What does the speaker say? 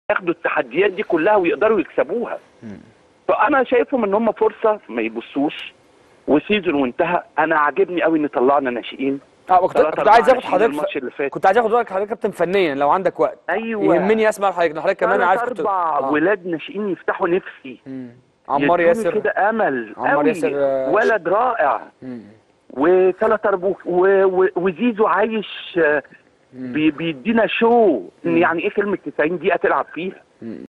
ياخدوا التحديات دي كلها ويقدروا يكسبوها فانا شايفهم ان هم فرصه ما يبصوش وسيزون وانتهى انا عاجبني قوي ان طلعنا ناشئين اه كنت, ثلاثة كنت أربعة عايز اخد ناشئين حضرتك الماتش اللي فات. كنت عايز اخد رايك حضرتك كابتن فنيا لو عندك وقت ايوه يهمني اسمع حضرتك حضرتك كمان ثلاث عارف كنت اربع آه. ولاد ناشئين يفتحوا نفسي مم. عمار يدوني ياسر كده امل عمار قوي. ياسر، آه، ولد رائع مم. وثلاث اربع و- و- وزيزو عايش آه، بي- بيدينا شو إن يعني ايه كلمه 90 دقيقه تلعب فيها